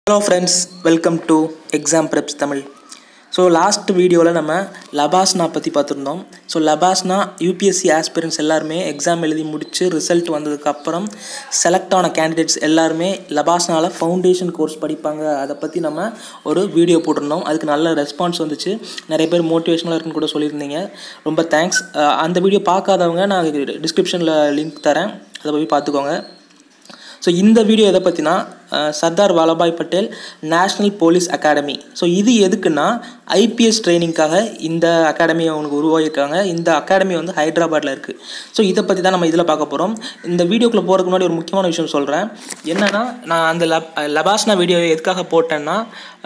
hello friends welcome to exam preps Tamil so last வீடியோவில் நம்ம லபாஸ்னா பற்றி பார்த்துருந்தோம் ஸோ லபாஸ்னா யூபிஎஸ்சி ஆஸ்பிரன்ஸ் எல்லாருமே எக்ஸாம் எழுதி முடித்து ரிசல்ட் வந்ததுக்கப்புறம் செலக்ட் ஆன கேண்டிடேட்ஸ் எல்லாருமே லபாஸ்னால ஃபவுண்டேஷன் கோர்ஸ் படிப்பாங்க அதை பற்றி நம்ம ஒரு வீடியோ போட்டிருந்தோம் அதுக்கு நல்ல ரெஸ்பான்ஸ் வந்துச்சு நிறைய பேர் மோட்டிவேஷனலாக இருக்குன்னு கூட சொல்லியிருந்தீங்க ரொம்ப தேங்க்ஸ் அந்த வீடியோ பார்க்காதவங்க நான் டிஸ்கிரிப்ஷனில் லிங்க் தரேன் அதை போய் பார்த்துக்கோங்க ஸோ இந்த வீடியோ எதை பற்றினா Sardar Vallabhbhai Patel national police academy so இது எதுக்குன்னா ஐபிஎஸ் ட்ரைனிங்காக இந்த அகாடமியை அவங்களுக்கு உருவாகியிருக்காங்க இந்த அகாடமி வந்து ஹைதராபாத்தில் இருக்குது ஸோ இதை பற்றி தான் நம்ம இதில் பார்க்க போகிறோம் இந்த வீடியோக்குள்ளே போகிறதுக்கு முன்னாடி ஒரு முக்கியமான விஷயம் சொல்கிறேன் என்னென்னா நான் அந்த லப் லபாஸ்னா வீடியோ எதுக்காக போட்டேன்னா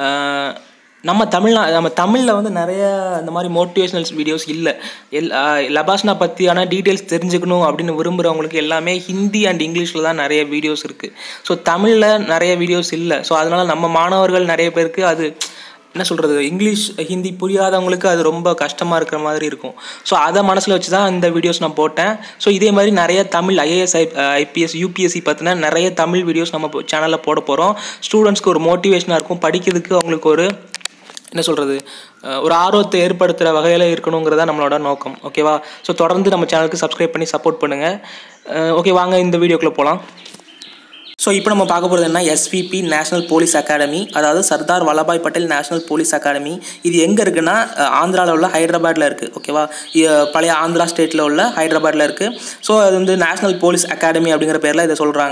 நம்ம தமிழ்நா நம்ம தமிழில் வந்து நிறைய இந்த மாதிரி மோட்டிவேஷ்னல்ஸ் வீடியோஸ் இல்லை எல் லபாஸ்னா பற்றியான டீட்டெயில்ஸ் தெரிஞ்சுக்கணும் அப்படின்னு விரும்புகிறவங்களுக்கு எல்லாமே ஹிந்தி அண்ட் இங்கிலீஷில் தான் நிறைய வீடியோஸ் இருக்குது ஸோ தமிழில் நிறைய வீடியோஸ் இல்லை ஸோ அதனால் நம்ம மாணவர்கள் நிறைய பேருக்கு அது என்ன சொல்கிறது இங்கிலீஷ் ஹிந்தி புரியாதவங்களுக்கு அது ரொம்ப கஷ்டமாக இருக்கிற மாதிரி இருக்கும் ஸோ அதை மனசில் வச்சு தான் இந்த வீடியோஸ் நான் போட்டேன் ஸோ இதே மாதிரி நிறைய Tamil IAS I IPS UPSC பற்றின நிறைய தமிழ் வீடியோஸ் நம்ம சேனலில் போட போகிறோம் ஸ்டூடெண்ட்ஸ்க்கு ஒரு மோட்டிவேஷனாக இருக்கும் படிக்கிறதுக்கு அவங்களுக்கு ஒரு என்ன சொல்கிறது ஒரு ஆர்வத்தை ஏற்படுத்துகிற வகையில் இருக்கணுங்கிறதா நம்மளோட நோக்கம் ஓகேவா ஸோ தொடர்ந்து நம்ம சேனலுக்கு சப்ஸ்கிரைப் பண்ணி சப்போர்ட் பண்ணுங்கள் ஓகே வாங்க இந்த வீடியோக்குள்ளே போகலாம் ஸோ இப்போ நம்ம பார்க்க போகிறது என்ன எஸ்விபி நேஷனல் போலீஸ் அகாடமி அதாவது Sardar Vallabhbhai Patel national police academy இது எங்கே இருக்குன்னா ஆந்திராவில் உள்ள ஹைதராபாத்தில் இருக்குது ஓகேவா பழைய ஆந்திரா ஸ்டேட்டில் உள்ள ஹைதராபாத்தில் இருக்குது ஸோ அது வந்து நேஷனல் போலீஸ் அகாடமி அப்படிங்கிற பேரில் இதை சொல்கிறாங்க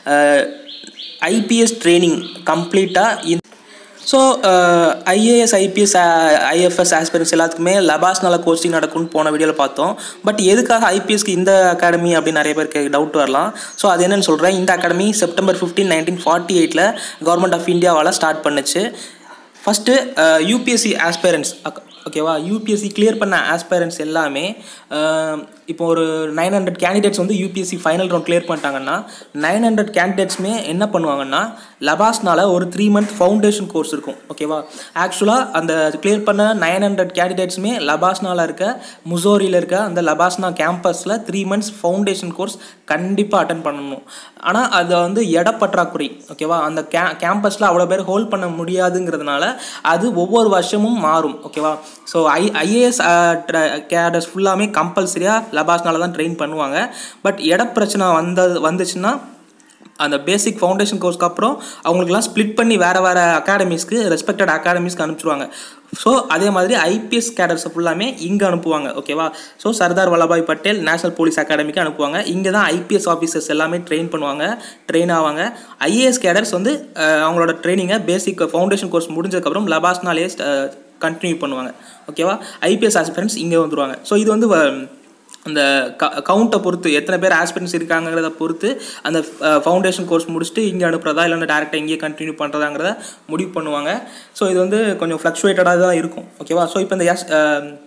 ஐபிஎஸ் ட்ரைனிங் கம்ப்ளீட்டாக so IAS IPS IFS aspirants எல்லாத்துக்குமே லபாஸ்னால கோச்சிங் நடக்கும்னு போன வீடியோவில் பார்த்தோம் பட் எதுக்காக ஐபிஎஸ்க்கு இந்த அகாடமி அப்படின்னு நிறைய பேருக்கு டவுட் வரலாம் ஸோ அது என்னென்னு சொல்கிறேன் இந்த academy September fifteen nineteen forty எயிட்டில் கவர்மெண்ட் ஆஃப் இந்தியாவால் ஸ்டார்ட் பண்ணுச்சு ஃபஸ்ட்டு யூபிஎஸ்சி ஆஸ்பேரன்ஸ் ஓகேவா யூபிஎஸ்சி கிளியர் பண்ண ஆஸ்பேரன்ஸ் எல்லாமே இப்போ ஒரு நைன் ஹண்ட்ரட் கேண்டிடேட்ஸ் வந்து யூபிஎஸ்சி ஃபைனல் ரவுண்ட் கிளியர் பண்ணிட்டாங்கன்னா நைன் ஹண்ட்ரட் கேண்டிடேட்ஸுமே என்ன பண்ணுவாங்கன்னா லபாஸ்னால ஒரு த்ரீ மந்த் ஃபவுண்டேஷன் கோர்ஸ் இருக்கும் ஓகேவா ஆக்சுவலாக அந்த கிளியர் பண்ண நைன் ஹண்ட்ரட் கேண்டிடேட்ஸுமே லபாஸ்னால இருக்க முசோரியில் இருக்க அந்த லபாஸ்னா கேம்பஸில் த்ரீ மந்த்ஸ் ஃபவுண்டேஷன் கோர்ஸ் கண்டிப்பாக அட்டன் பண்ணணும் ஆனால் அதை வந்து இட பற்றாக்குறை ஓகேவா அந்த கே கேம்பஸில் அவ்வளோ பேர் ஹோல்ட் பண்ண முடியாதுங்கிறதுனால அது ஒவ்வொரு வருஷமும் மாறும் ஓகேவா ஸோ ஐ ஐஏஎஸ் கேடர்ஸ் ஃபுல்லாமே கம்பல்சரியாக லபாஸ்னால தான் ட்ரெயின் பண்ணுவாங்க பட் இட பிரச்சனை வந்தது வந்துச்சுன்னா அந்த பேசிக் ஃபவுண்டேஷன் கோர்ஸ்க்கு அப்புறம் அவங்களுக்குலாம் ஸ்ப்ளிட் பண்ணி வேறு வேறு அகாடமிஸ்க்கு ரெஸ்பெக்டட் அகாடமிஸ்க்கு அனுப்பிச்சிடுவாங்க ஸோ அதே மாதிரி ஐபிஎஸ் கேடர்ஸை ஃபுல்லாமே இங்கே அனுப்புவாங்க ஓகேவா so Sardar Vallabhbhai Patel national police அகாடமிக்கு அனுப்புவாங்க இங்கே தான் ஐபிஎஸ் ஆஃபீஸர்ஸ் எல்லாமே ட்ரெயின் பண்ணுவாங்க ட்ரெயின் ஆவாங்க ஐஏஎஸ் கேடர்ஸ் வந்து அவங்களோட ட்ரைனிங்கை பேசிக் ஃபவுண்டேஷன் கோர்ஸ் முடிஞ்சதுக்கப்புறம் லபாஸ்னாலே கண்டினியூ பண்ணுவாங்க ஓகேவா ஐபிஎஸ் ஆஸ்பிரன்ஸ் இங்கே வந்துடுவாங்க ஸோ இது வந்து அந்த க கவுண்ட்டை பொறுத்து எத்தனை பேர் ஆஸ்பிரன்ஸ் இருக்காங்கிறத பொறுத்து அந்த ஃபவுண்டேஷன் கோர்ஸ் முடிச்சுட்டு இங்கே அனுப்புறதா இல்லைன்னா டேரெக்டாக இங்கேயே கண்டினியூ பண்ணுறதாங்கிறத முடிவு பண்ணுவாங்க ஸோ இது வந்து கொஞ்சம் ஃப்ளக்சுவேட்டடாக தான் இருக்கும் ஓகேவா ஸோ இப்போ இந்த எஸ்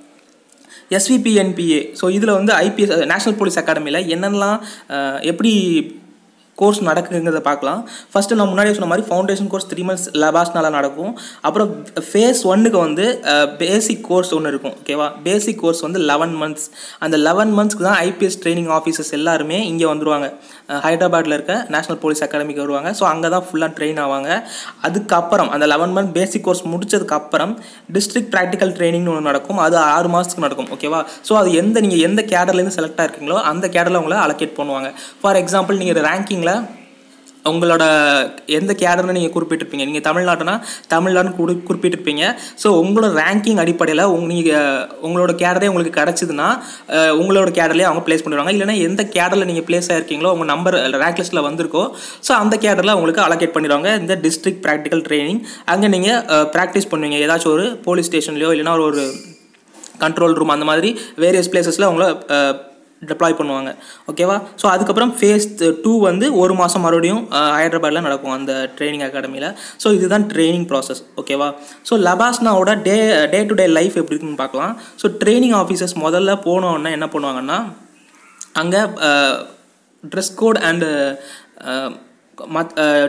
எஸ்விபிஎன்பிஏ ஸோ இதில் வந்து ஐபிஎஸ் நேஷனல் போலீஸ் அகாடமியில் என்னென்னலாம் எப்படி கோர்ஸ் நடக்குங்கிறத பார்க்கலாம் ஃபஸ்ட்டு நான் முன்னாடியே சொன்ன மாதிரி ஃபவுண்டேஷன் கோர்ஸ் த்ரீ மந்த்ஸ் லபாஸ்னால நடக்கும் அப்புறம் ஃபேஸ் ஒன்னுக்கு வந்து பேசிக் கோர்ஸ் ஒன்று இருக்கும் ஓகேவா பேசிக் கோர்ஸ் வந்து லெவன் மந்த்ஸ் அந்த லெவன் மந்த்ஸ்க்கு தான் ஐபிஎஸ் ட்ரைனிங் ஆஃபீஸர்ஸ் எல்லாருமே இங்கே வந்துருவாங்க ஹைதராபாத்தில் இருக்க நேஷனல் போலீஸ் அகாடமிக்கு வருவாங்க ஸோ அங்கே தான் ஃபுல்லாக ட்ரெயின் ஆவாங்க அதுக்கப்புறம் அந்த லெவன் மந்த் பேசிக் கோர்ஸ் முடிச்சதுக்கப்புறம் டிஸ்ட்ரிக்ட் ப்ராக்டிக்கல் ட்ரைனிங்னு ஒன்று நடக்கும் அது ஆறு மாதத்துக்கு நடக்கும் ஓகேவா ஸோ அது எந்த நீங்கள் எந்த கேடர்லேருந்து செலக்ட் ஆகிருக்கீங்களோ அந்த கேடரில் உங்களை அலோகேட் பண்ணுவாங்க ஃபார் எக்ஸாம்பிள் நீங்கள் ரேங்கிங்கில் உங்களோட எந்த கேடர்னு நீங்கள் குறிப்பிட்டிருப்பீங்க நீங்கள் தமிழ்நாட்டுனா தமிழ்நாடுன்னு குறி குறிப்பிட்டிருப்பீங்க ஸோ உங்களோட ரேங்கிங் அடிப்படையில் உங் நீங்கள் உங்களோட கேடரே உங்களுக்கு கிடச்சிதுன்னா உங்களோட கேடர்லேயே அவங்க ப்ளேஸ் பண்ணிடுவாங்க இல்லைனா எந்த கேடரில் நீங்கள் ப்ளேஸ் ஆகிருக்கீங்களோ உங்கள் நம்பர் ரேங்க் லிஸ்ட்டில் வந்திருக்கோ ஸோ அந்த கேடரில் உங்களுக்கு அலோகேட் பண்ணிடுவாங்க இந்த டிஸ்ட்ரிக்ட் ப்ராக்டிக்கல் ட்ரைனிங் அங்கே நீங்கள் ப்ராக்டிஸ் பண்ணுவீங்க ஏதாச்சும் ஒரு போலீஸ் ஸ்டேஷன்லையோ இல்லைனா ஒரு கண்ட்ரோல் ரூம் அந்த மாதிரி வேரியஸ் பிளேசஸில் உங்களை டெப்ளாய் பண்ணுவாங்க ஓகேவா ஸோ அதுக்கப்புறம் ஃபேஸ் டூ வந்து ஒரு மாதம் மறுபடியும் ஹைதராபாத்தில் நடக்கும் அந்த ட்ரைனிங் அகாடமியில் ஸோ இதுதான் ட்ரைனிங் ப்ராசஸ் ஓகேவா ஸோ லபாஸ்னாவோட day day to day life எப்படி இருக்குன்னு பார்க்கலாம் ஸோ ட்ரைனிங் ஆஃபீஸர்ஸ் முதல்ல போனோடனே என்ன பண்ணுவாங்கன்னா அங்கே ட்ரெஸ் கோட் அண்டு மத்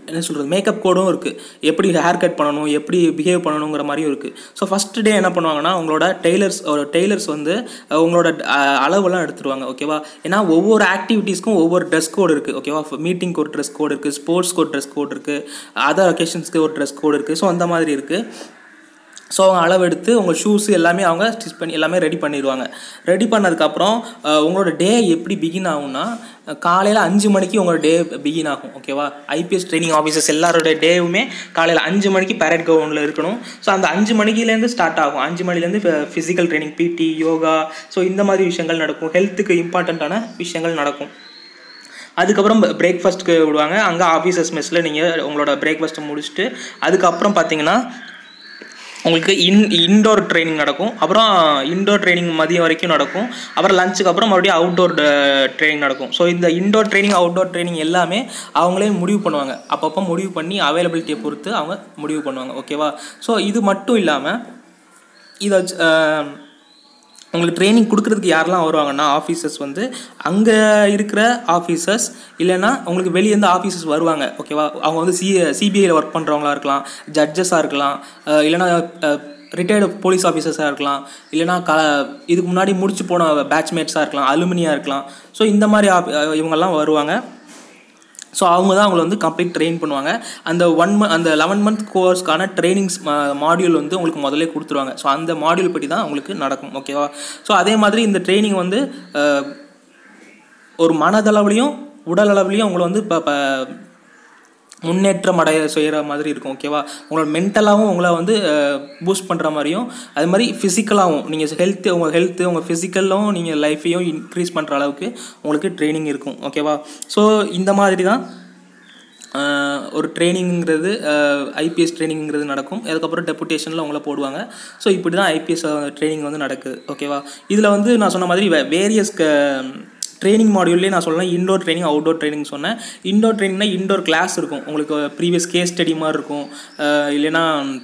என்ன சொல்கிறது மேக்கப் கோடும் இருக்குது எப்படி ஹேர் கட் பண்ணணும் எப்படி பிஹேவ் பண்ணணுங்கிற மாதிரியும் இருக்குது ஸோ ஃபஸ்ட் டே என்ன பண்ணுவாங்கன்னா உங்களோட டெய்லர்ஸ் ஒரு டெய்லர்ஸ் வந்து அஹ், உங்களோட அஹ், அளவெல்லாம் எடுத்துருவாங்க ஓகேவா ஏன்னா ஒவ்வொரு ஆக்டிவிட்டீஸ்க்கும் ஒவ்வொரு ட்ரெஸ் கோடு இருக்குது ஓகேவா மீட்டிங்க்கு ஒரு ட்ரெஸ் கோடு இருக்குது ஸ்போர்ட்ஸ்க்கு ஒரு ட்ரெஸ் கோட் இருக்குது அதர் அக்கேஷன்ஸ்க்கு ஒரு ட்ரெஸ் கோடு இருக்குது ஸோ அந்த மாதிரி இருக்குது ஸோ அவங்க அளவெடுத்து உங்கள் ஷூஸ் எல்லாமே அவங்க ஸ்டிச் பண்ணி எல்லாமே ரெடி பண்ணிடுவாங்க ரெடி பண்ணதுக்கப்புறம் அஹ், உங்களோட டே எப்படி பிகின் ஆகும்னா காலையில் அஞ்சு மணிக்கு உங்களோட டே பிகின் ஆகும் ஓகேவா ஐபிஎஸ் ட்ரைனிங் ஆஃபீஸர்ஸ் எல்லாரோட டேவுமே காலையில் அஞ்சு மணிக்கு பேரட் கவுண்டில் இருக்கணும் ஸோ அந்த அஞ்சு மணிக்குலேருந்து ஸ்டார்ட் ஆகும் அஞ்சு மணிலேருந்து ஃபிசிக்கல் ட்ரைனிங் பிடி யோகா ஸோ இந்த மாதிரி விஷயங்கள் நடக்கும் ஹெல்த்துக்கு இம்பார்ட்டண்ட்டான விஷயங்கள் நடக்கும் அதுக்கப்புறம் பிரேக்ஃபாஸ்ட்டுக்கு விடுவாங்க அங்கே ஆஃபீஸர்ஸ் மெஸ்ஸில் நீங்கள் உங்களோட பிரேக்ஃபாஸ்ட்டை முடிச்சுட்டு அதுக்கப்புறம் பார்த்தீங்கன்னா உங்களுக்கு இன் இன்டோர் ட்ரைனிங் நடக்கும் அப்புறம் இன்டோர் ட்ரைனிங் மதியம் வரைக்கும் நடக்கும் அப்புறம் லஞ்சுக்கு அப்புறம் மறுபடியும் அவுட்டோர் ட்ரைனிங் நடக்கும் ஸோ இந்த இன்டோர் ட்ரைனிங் அவுட்டோர் ட்ரைனிங் எல்லாமே அவங்களே முடிவு பண்ணுவாங்க அப்பப்போ முடிவு பண்ணி அவைலபிலிட்டியை பொறுத்து அவங்க முடிவு பண்ணுவாங்க ஓகேவா ஸோ இது மட்டும் இல்லாமல் இதை வச்சு, ஆஹ், உங்களுக்கு ட்ரைனிங் கொடுக்குறதுக்கு யாரெல்லாம் வருவாங்கன்னா ஆஃபீஸர்ஸ் வந்து அங்கே இருக்கிற ஆஃபீஸர்ஸ் இல்லைன்னா உங்களுக்கு வெளியேருந்து ஆஃபீஸர்ஸ் வருவாங்க ஓகேவா அவங்க வந்து சி சிபிஐயில் ஒர்க் பண்ணுறவங்களா இருக்கலாம் ஜட்ஜஸாக இருக்கலாம் அஹ் இல்லைன்னா ரிட்டையர்டு போலீஸ் ஆஃபீஸர்ஸாக இருக்கலாம் இல்லைன்னா க இதுக்கு முன்னாடி முடிச்சு போன பேட்ச்மேட்ஸாக இருக்கலாம் அலுமினியாக இருக்கலாம் ஸோ இந்த மாதிரி ஆப் இவங்கெல்லாம் வருவாங்க ஸோ அவங்க தான் அவங்கள வந்து கம்ப்ளீட் ட்ரெயின் பண்ணுவாங்க அந்த ஒன் மந்த் அந்த லெவன் மந்த் கோர்ஸ்க்கான ட்ரைனிங்ஸ் மாடியூல் வந்து உங்களுக்கு முதல்ல கொடுத்துருவாங்க ஸோ அந்த மாடியூல் படி தான் உங்களுக்கு நடக்கும் ஓகேவா ஸோ அதே மாதிரி இந்த ட்ரைனிங் வந்து அஹ், ஒரு மனதளவுலையும் உடல் அளவுலையும் உங்களை வந்து இப்போ முன்னேற்றம் அடைய செய்கிற மாதிரி இருக்கும் ஓகேவா உங்களோட மென்டலாகவும் உங்களை வந்து பூஸ்ட் பண்ணுற மாதிரியும் அது மாதிரி ஃபிசிக்கலாகவும் நீங்கள் ஹெல்த்து உங்கள் ஹெல்த்து உங்கள் ஃபிசிக்கலும் நீங்கள் லைஃப்பையும் இன்க்ரீஸ் பண்ணுற அளவுக்கு உங்களுக்கு ட்ரைனிங் இருக்கும் ஓகேவா ஸோ இந்த மாதிரி தான் ஆஹ், ஒரு ட்ரைனிங்கிறது ஐபிஎஸ் ட்ரைனிங்கிறது நடக்கும் அதுக்கப்புறம் டெபுட்டேஷனில் உங்களை போடுவாங்க ஸோ இப்படி தான் ஐபிஎஸ் ட்ரைனிங் வந்து நடக்குது ஓகேவா இதில் வந்து நான் சொன்ன மாதிரி வேரியஸ் ட்ரைனிங் மாடியூல்லே நான் சொல்லலாம் இன்டோர் ட்ரைனிங் அவுட்டோர் ட்ரைனிங் சொன்னேன் இன்டோர் ட்ரைனிங்னா இன்டோர் கிளாஸ் இருக்கும் உங்களுக்கு ப்ரீவியஸ் கேஸ் ஸ்டடி மாதிரி இருக்கும் அஹ் இல்லைன்னா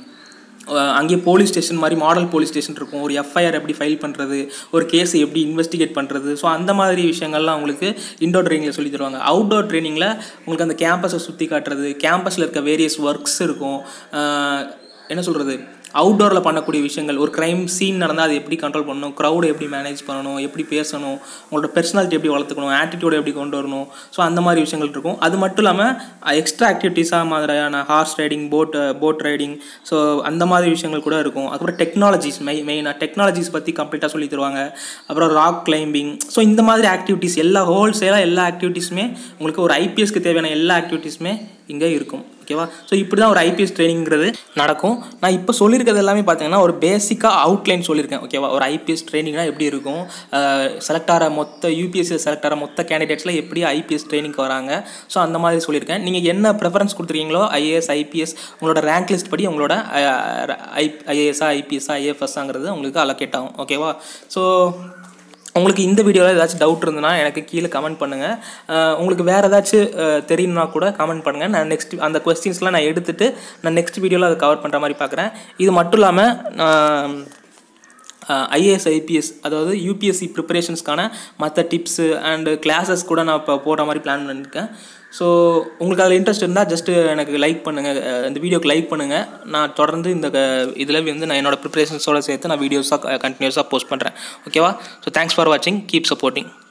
அஹ் அங்கேயே போலீஸ் ஸ்டேஷன் மாதிரி மாடல் போலீஸ் ஸ்டேஷன் இருக்கும் ஒரு எஃப்ஐஆர் எப்படி ஃபைல் பண்ணுறது ஒரு கேஸை எப்படி இன்வெஸ்டிகேட் பண்ணுறது ஸோ அந்த மாதிரி விஷயங்கள்லாம் உங்களுக்கு இன்டோர் ட்ரைனிங்கில் சொல்லி தருவாங்க அவுட்டோர் ட்ரைனிங்கில் உங்களுக்கு அந்த கேம்பஸை சுற்றி காட்டுறது கேம்பஸில் இருக்க வேரியஸ் ஒர்க்ஸ் இருக்கும் அஹ் என்ன சொல்கிறது அவுட்டோரில் பண்ணக்கூடிய விஷயங்கள் ஒரு க்ரைம் சீன் நடந்தால் அதை எப்படி கண்ட்ரோல் பண்ணணும் க்ரௌடை எப்படி மேனேஜ் பண்ணணும் எப்படி பேசணும் உங்களோட பர்சனாலிட்டி எப்படி வளர்த்துக்கணும் ஆட்டிடியூட் எப்படி கொண்டு வரணும் ஸோ அந்த மாதிரி விஷயங்கள் இருக்கும் அது மட்டும் இல்லாமல் எக்ஸ்ட்ரா ஆக்டிவிட்டீஸாக மாதிரியான horse riding boat boat riding so அந்த மாதிரி விஷயங்கள் கூட இருக்கும் அதுக்கப்புறம் டெக்னாலஜிஸ் மெய் மெயினாக டெக்னாலஜிஸ் பற்றி கம்ப்ளீட்டாக சொல்லி தருவாங்க அப்புறம் ராக் கிளைம்பிங் ஸோ இந்த மாதிரி ஆக்டிவிட்டீஸ் எல்லா ஹோல்சேலாக எல்லா ஆக்டிவிட்டீஸுமே உங்களுக்கு ஒரு ஐபிஎஸ்க்கு தேவையான எல்லா ஆக்டிவிட்டீஸுமே இங்கே இருக்கும் ஓகேவா ஸோ இப்படி தான் ஒரு ஐபிஎஸ் ட்ரைனிங்கிறது நடக்கும் நான் இப்போ சொல்லியிருக்கிறது எல்லாமே பார்த்தீங்கன்னா ஒரு பேசிக்காக அவுட்லைன் சொல்லியிருக்கேன் ஓகேவா ஒரு ஐபிஎஸ் ட்ரைனிங்னா எப்படி இருக்கும் செலக்ட் ஆகிற மொத்த யூபிஎஸ்சி செலக்ட் ஆகிற மொத்த கேண்டிடேட்ஸில் எப்படி ஐபிஎஸ் ட்ரைனிங்க்கு வராங்க ஸோ அந்த மாதிரி சொல்லியிருக்கேன் நீங்கள் என்ன ப்ரெஃபரன்ஸ் கொடுத்துருக்கீங்களோ ஐஏஎஸ் ஐபிஎஸ் உங்களோட ரேங்க் லிஸ்ட் படி உங்களோட ஐ ஐஏஎஸ்ஸா ஐபிஎஸ்ஸா ஐஎஃப்எஸ்ஸாங்கிறது உங்களுக்கு அலோகேட் ஆகும் ஓகேவா ஸோ உங்களுக்கு இந்த வீடியோவில் ஏதாச்சும் டவுட் இருந்ததுன்னா எனக்கு கீழே கமெண்ட் பண்ணுங்கள் அஹ் உங்களுக்கு வேறு ஏதாச்சும் அஹ், தெரியணும்னா கூட கமெண்ட் பண்ணுங்கள் நான் நெக்ஸ்ட் அந்த கொஸ்டின்ஸ்லாம் நான் எடுத்துகிட்டு நான் நெக்ஸ்ட் வீடியோவில் அதை கவர் பண்ணுற மாதிரி பார்க்குறேன் இது மட்டும் இல்லாமல் ஐஏஎஸ் ஐபிஎஸ் அதாவது யூபிஎஸ்சி ப்ரிப்பரேஷன்ஸ்க்கான மற்ற டிப்ஸு அண்டு கிளாஸஸ் கூட நான் இப்போ போடுற மாதிரி பிளான் பண்ணியிருக்கேன் ஸோ உங்களுக்கு அதில் இன்ட்ரெஸ்ட் இருந்தால் ஜஸ்ட்டு எனக்கு லைக் பண்ணுங்கள் இந்த வீடியோக்கு லைக் பண்ணுங்கள் நான் தொடர்ந்து இந்த இதில் வந்து நான் என்னோட ப்ரிப்பரேஷன்ஸோட சேர்த்து நான் வீடியோஸாக கண்டினியூஸாக போஸ்ட் பண்ணுறேன் ஓகேவா ஸோ தேங்க்ஸ் ஃபார் வாட்சிங் கீப் சப்போர்ட்டிங்